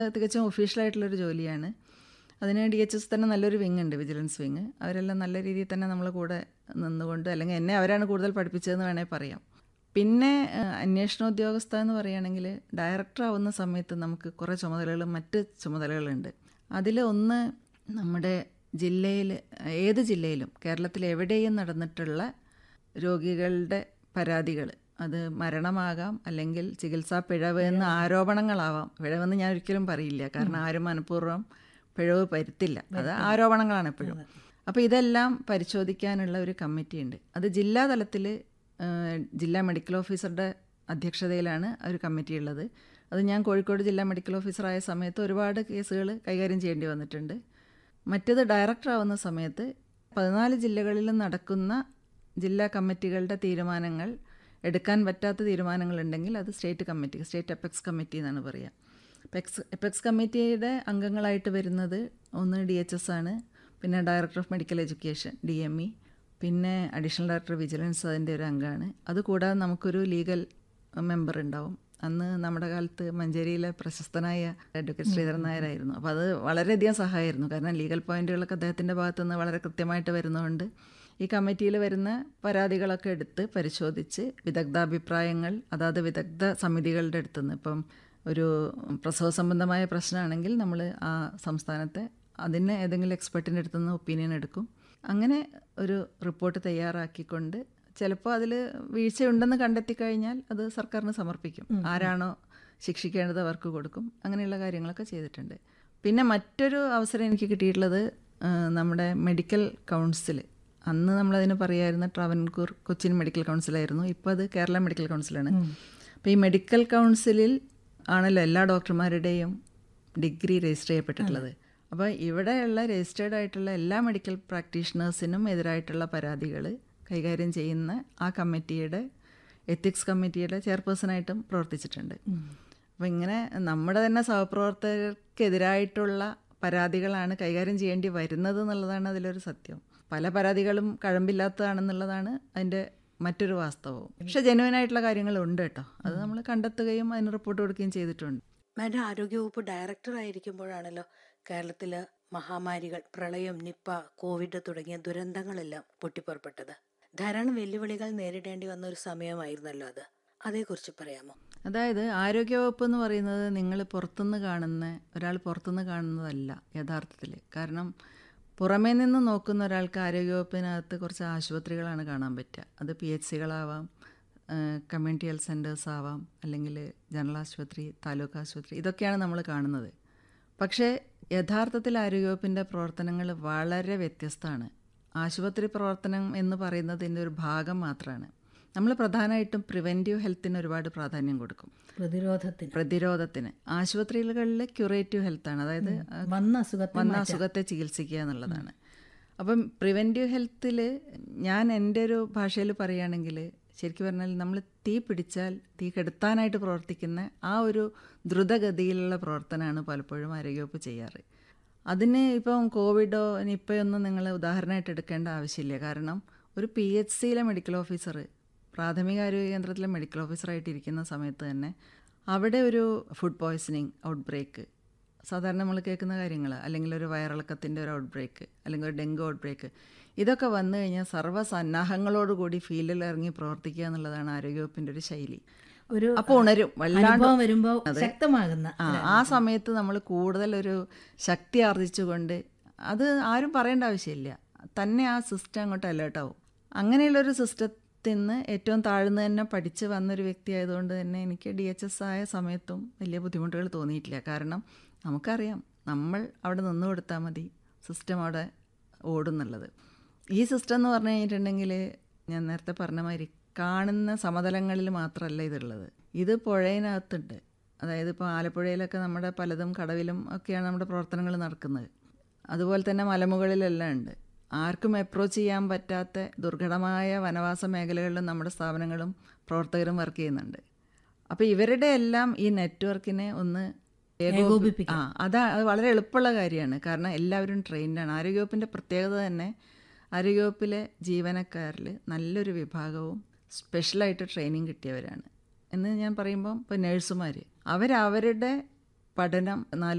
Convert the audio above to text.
തികച്ചും ഒഫീഷ്യലായിട്ടുള്ളൊരു ജോലിയാണ് അതിന് ഡി എച്ച് എസ് തന്നെ നല്ലൊരു വിങ് ഉണ്ട് വിജിലൻസ് വിങ് അവരെല്ലാം നല്ല രീതിയിൽ തന്നെ നമ്മളെ കൂടെ നിന്നുകൊണ്ട് അല്ലെങ്കിൽ എന്നെ അവരാണ് കൂടുതൽ പഠിപ്പിച്ചതെന്ന് വേണമെങ്കിൽ പറയാം പിന്നെ ഏഹ്, അന്വേഷണ ഉദ്യോഗസ്ഥ എന്ന് പറയുകയാണെങ്കിൽ ഡയറക്ടർ ആവുന്ന സമയത്ത് നമുക്ക് കുറേ ചുമതലകളും മറ്റ് ചുമതലകളുണ്ട് അതിൽ ഒന്ന് നമ്മുടെ ജില്ലയിൽ ഏത് ജില്ലയിലും കേരളത്തിൽ എവിടെയും നടന്നിട്ടുള്ള രോഗികളുടെ പരാതികൾ അത് മരണമാകാം അല്ലെങ്കിൽ ചികിത്സാ പിഴവ് എന്ന ആരോപണങ്ങളാവാം പിഴവെന്ന് ഞാൻ ഒരിക്കലും പറയില്ല കാരണം ആരും മനഃപൂർവ്വം പിഴവ് വരുത്തില്ല അത് ആരോപണങ്ങളാണ് എപ്പോഴും അപ്പോൾ ഇതെല്ലാം പരിശോധിക്കാനുള്ള ഒരു കമ്മിറ്റി ഉണ്ട് അത് ജില്ലാ തലത്തിൽ ജില്ലാ മെഡിക്കൽ ഓഫീസറുടെ അധ്യക്ഷതയിലാണ് ഒരു കമ്മിറ്റി ഉള്ളത് അത് ഞാൻ കോഴിക്കോട് ജില്ലാ മെഡിക്കൽ ഓഫീസറായ സമയത്ത് ഒരുപാട് കേസുകൾ കൈകാര്യം ചെയ്യേണ്ടി വന്നിട്ടുണ്ട് മറ്റേത് ഡയറക്ടർ ആവുന്ന സമയത്ത് പതിനാല് ജില്ലകളിലും നടക്കുന്ന ജില്ലാ കമ്മിറ്റികളുടെ തീരുമാനങ്ങൾ എടുക്കാൻ പറ്റാത്ത തീരുമാനങ്ങളുണ്ടെങ്കിൽ അത് state committee state apex committee എന്നാണ് പറയുക എപ്പെക്സ് എപ്പെക്സ് കമ്മിറ്റിയുടെ അംഗങ്ങളായിട്ട് വരുന്നത് ഒന്ന് ഡി എച്ച് എസ് ആണ് പിന്നെ director of medical education D M E പിന്നെ അഡീഷണൽ ഡയറക്ടർ വിജിലൻസ് അതിൻ്റെ ഒരു അംഗമാണ് അതുകൂടാതെ നമുക്കൊരു ലീഗൽ മെമ്പർ ഉണ്ടാവും അന്ന് നമ്മുടെ കാലത്ത് മഞ്ചേരിയിലെ പ്രശസ്തനായ അഡ്വക്കേറ്റ് ശ്രീധരൻ നായരായിരുന്നു അപ്പോൾ അത് വളരെയധികം സഹായമായിരുന്നു കാരണം ലീഗൽ പോയിന്റുകളൊക്കെ അദ്ദേഹത്തിൻ്റെ ഭാഗത്തുനിന്ന് വളരെ കൃത്യമായിട്ട് വരുന്നതുകൊണ്ട് ഈ കമ്മിറ്റിയിൽ വരുന്ന പരാതികളൊക്കെ എടുത്ത് പരിശോധിച്ച് വിദഗ്ധാഭിപ്രായങ്ങൾ അതാത് വിദഗ്ധ സമിതികളുടെ അടുത്തുനിന്ന് ഇപ്പം ഒരു പ്രസവ സംബന്ധമായ പ്രശ്നമാണെങ്കിൽ നമ്മൾ ആ സംസ്ഥാനത്തെ അതിന് ഏതെങ്കിലും എക്സ്പെർട്ടിൻ്റെ അടുത്തുനിന്ന് ഒപ്പീനിയൻ എടുക്കും അങ്ങനെ ഒരു റിപ്പോർട്ട് തയ്യാറാക്കിക്കൊണ്ട് ചിലപ്പോൾ അതിൽ വീഴ്ചയുണ്ടെന്ന് കണ്ടെത്തി കഴിഞ്ഞാൽ അത് സർക്കാരിന് സമർപ്പിക്കും ആരാണോ ശിക്ഷിക്കേണ്ടത് അവർക്ക് കൊടുക്കും അങ്ങനെയുള്ള കാര്യങ്ങളൊക്കെ ചെയ്തിട്ടുണ്ട് പിന്നെ മറ്റൊരു അവസരം എനിക്ക് കിട്ടിയിട്ടുള്ളത് ആ, നമ്മുടെ മെഡിക്കൽ കൗൺസിൽ അന്ന് നമ്മളതിന് പറയായിരുന്ന ട്രാവൻകൂർ കൊച്ചിൻ മെഡിക്കൽ കൗൺസിലായിരുന്നു ഇപ്പോൾ അത് കേരള മെഡിക്കൽ കൗൺസിലാണ് അപ്പോൾ ഈ മെഡിക്കൽ കൗൺസിലിൽ ആണല്ലോ എല്ലാ ഡോക്ടർമാരുടെയും ഡിഗ്രി രജിസ്റ്റർ ചെയ്യപ്പെട്ടിട്ടുള്ളത് അപ്പോൾ ഇവിടെയുള്ള രജിസ്റ്റേർഡ് ആയിട്ടുള്ള എല്ലാ മെഡിക്കൽ പ്രാക്ടീഷണേഴ്സിനും എതിരായിട്ടുള്ള പരാതികൾ കൈകാര്യം ചെയ്യുന്ന ആ കമ്മിറ്റിയുടെ എത്തിക്സ് കമ്മിറ്റിയുടെ ചെയർപേഴ്സണായിട്ടും പ്രവർത്തിച്ചിട്ടുണ്ട് അപ്പോൾ ഇങ്ങനെ നമ്മുടെ തന്നെ സഹപ്രവർത്തകർക്കെതിരായിട്ടുള്ള പരാതികളാണ് കൈകാര്യം ചെയ്യേണ്ടി വരുന്നത് എന്നുള്ളതാണ് അതിലൊരു സത്യം പല പരാതികളും കഴമ്പില്ലാത്തതാണെന്നുള്ളതാണ് അതിൻ്റെ മറ്റൊരു വാസ്തവവും പക്ഷെ ജെനുവൻ ആയിട്ടുള്ള കാര്യങ്ങളുണ്ട് കേട്ടോ അത് നമ്മൾ കണ്ടെത്തുകയും അതിന് റിപ്പോർട്ട് കൊടുക്കുകയും ചെയ്തിട്ടുണ്ട് മാഡം ആരോഗ്യവകുപ്പ് ഡയറക്ടർ ആയിരിക്കുമ്പോഴാണല്ലോ കേരളത്തിൽ മഹാമാരികൾ പ്രളയം നിപ്പ കോവിഡ് തുടങ്ങിയ ദുരന്തങ്ങളെല്ലാം പൊട്ടിപ്പുറപ്പെട്ടത് ധാരാളം വെല്ലുവിളികൾ നേരിടേണ്ടി വന്ന ഒരു സമയമായിരുന്നല്ലോ അത് അതേക്കുറിച്ച് പറയാമോ അതായത് ആരോഗ്യവകുപ്പ് എന്ന് പറയുന്നത് നിങ്ങൾ പുറത്തുനിന്ന് കാണുന്ന ഒരാൾ പുറത്തുനിന്ന് കാണുന്നതല്ല യഥാർത്ഥത്തിൽ കാരണം പുറമേ നിന്ന് നോക്കുന്ന ഒരാൾക്ക് ആരോഗ്യവകുപ്പിനകത്ത് കുറച്ച് ആശുപത്രികളാണ് കാണാൻ പറ്റുക അത് പി എച്ച് സികളാവാം കമ്മ്യൂണിറ്റി ഹെൽത്ത് സെൻറ്റേഴ്സ് ആവാം അല്ലെങ്കിൽ ജനറൽ ആശുപത്രി താലൂക്ക് ആശുപത്രി ഇതൊക്കെയാണ് നമ്മൾ കാണുന്നത് പക്ഷേ യഥാർത്ഥത്തിൽ ആരോഗ്യവകുപ്പിൻ്റെ പ്രവർത്തനങ്ങൾ വളരെ വ്യത്യസ്തമാണ് ആശുപത്രി പ്രവർത്തനം എന്ന് പറയുന്നതിൻ്റെ ഒരു ഭാഗം മാത്രമാണ് നമ്മൾ പ്രധാനമായിട്ടും പ്രിവെൻറ്റീവ് ഹെൽത്തിന് ഒരുപാട് പ്രാധാന്യം കൊടുക്കും പ്രതിരോധത്തിന് പ്രതിരോധത്തിന് ആശുപത്രികളിൽ ക്യൂറേറ്റീവ് ഹെൽത്താണ് അതായത് വന്ന അസുഖത്തെ വന്ന അസുഖത്തെ ചികിത്സിക്കുക എന്നുള്ളതാണ് അപ്പം പ്രിവെൻറ്റീവ് ഹെൽത്തിൽ ഞാൻ എൻ്റെ ഒരു ഭാഷയിൽ പറയുകയാണെങ്കിൽ ശരിക്കും പറഞ്ഞാൽ നമ്മൾ തീ പിടിച്ചാൽ തീ കെടുത്താനായിട്ട് പ്രവർത്തിക്കുന്ന ആ ഒരു ദ്രുതഗതിയിലുള്ള പ്രവർത്തനമാണ് പലപ്പോഴും ആരോഗ്യവകുപ്പ് ചെയ്യാറ് അതിന് ഇപ്പം കോവിഡോ നിപ്പയൊന്നും നിങ്ങൾ ഉദാഹരണമായിട്ട് എടുക്കേണ്ട ആവശ്യമില്ല കാരണം ഒരു പി എച്ച് സിയിലെ മെഡിക്കൽ ഓഫീസർ പ്രാഥമിക ആരോഗ്യ കേന്ദ്രത്തിലെ മെഡിക്കൽ ഓഫീസറായിട്ട് ഇരിക്കുന്ന സമയത്ത് തന്നെ അവിടെ ഒരു ഫുഡ് പോയ്സണിങ് ഔട്ട് ബ്രേക്ക് സാധാരണ നമ്മൾ കേൾക്കുന്ന കാര്യങ്ങൾ അല്ലെങ്കിൽ ഒരു വയറിളക്കത്തിൻ്റെ ഒരു ഔട്ട് ബ്രേക്ക് അല്ലെങ്കിൽ ഒരു ഡെങ്കു ഔട്ട് ബ്രേക്ക് ഇതൊക്കെ വന്നു കഴിഞ്ഞാൽ സർവ്വസന്നാഹങ്ങളോടുകൂടി ഫീൽഡിൽ ഇറങ്ങി പ്രവർത്തിക്കുക എന്നുള്ളതാണ് ആരോഗ്യവകുപ്പിൻ്റെ ഒരു ശൈലി ഒരു അപ്പോൾ ഉണരും വല്ലാണ്ട് അനുഭവം വരുമ്പോൾ ശക്തമാകുന്ന ആ ആ സമയത്ത് നമ്മൾ കൂടുതൽ ഒരു ശക്തി ആർജിച്ചുകൊണ്ട് അത് ആരും പറയേണ്ട ആവശ്യമില്ല തന്നെ ആ സിസ്റ്റം അങ്ങോട്ട് അലേർട്ടാവും അങ്ങനെയുള്ളൊരു സിസ്റ്റത്തിൽ നിന്ന് ഏറ്റവും താഴ്ന്നു തന്നെ പഠിച്ച് വന്നൊരു വ്യക്തി ആയതുകൊണ്ട് തന്നെ എനിക്ക് ഡി എച്ച് എസ് ആയ സമയത്തും വലിയ ബുദ്ധിമുട്ടുകൾ തോന്നിയിട്ടില്ല കാരണം നമുക്കറിയാം നമ്മൾ അവിടെ നിന്ന് കൊടുത്താൽ മതി സിസ്റ്റം അവിടെ ഓടുന്നുള്ളത് ഈ സിസ്റ്റം എന്ന് പറഞ്ഞു കഴിഞ്ഞിട്ടുണ്ടെങ്കിൽ ഞാൻ നേരത്തെ പറഞ്ഞ മാതിരി കാണുന്ന സമതലങ്ങളിൽ മാത്രമല്ല ഇതുള്ളത് ഇത് പുഴയിനകത്തുണ്ട് അതായത് ഇപ്പോൾ ആലപ്പുഴയിലൊക്കെ നമ്മുടെ പലതും കടവിലും ഒക്കെയാണ് നമ്മുടെ പ്രവർത്തനങ്ങൾ നടക്കുന്നത് അതുപോലെ തന്നെ മലമുകളിലെല്ലാം ഉണ്ട് ആർക്കും അപ്രോച്ച് ചെയ്യാൻ പറ്റാത്ത ദുർഘടമായ വനവാസ മേഖലകളിലും നമ്മുടെ സ്ഥാപനങ്ങളും പ്രവർത്തകരും വർക്ക് ചെയ്യുന്നുണ്ട് അപ്പോൾ ഇവരുടെ എല്ലാം ഈ നെറ്റ്വർക്കിനെ ഒന്ന് ഏകോപി- ആ അതാ അത് വളരെ എളുപ്പമുള്ള കാര്യമാണ് കാരണം എല്ലാവരും ട്രെയിൻഡാണ് ആരോഗ്യവകുപ്പിൻ്റെ പ്രത്യേകത തന്നെ ആരോഗ്യവകുപ്പിലെ ജീവനക്കാരിൽ നല്ലൊരു വിഭാഗവും സ്പെഷ്യലായിട്ട് ട്രെയിനിങ് കിട്ടിയവരാണ് എന്ന് ഞാൻ പറയുമ്പോൾ ഇപ്പോൾ നഴ്സുമാർ അവരവരുടെ പഠനം നാല്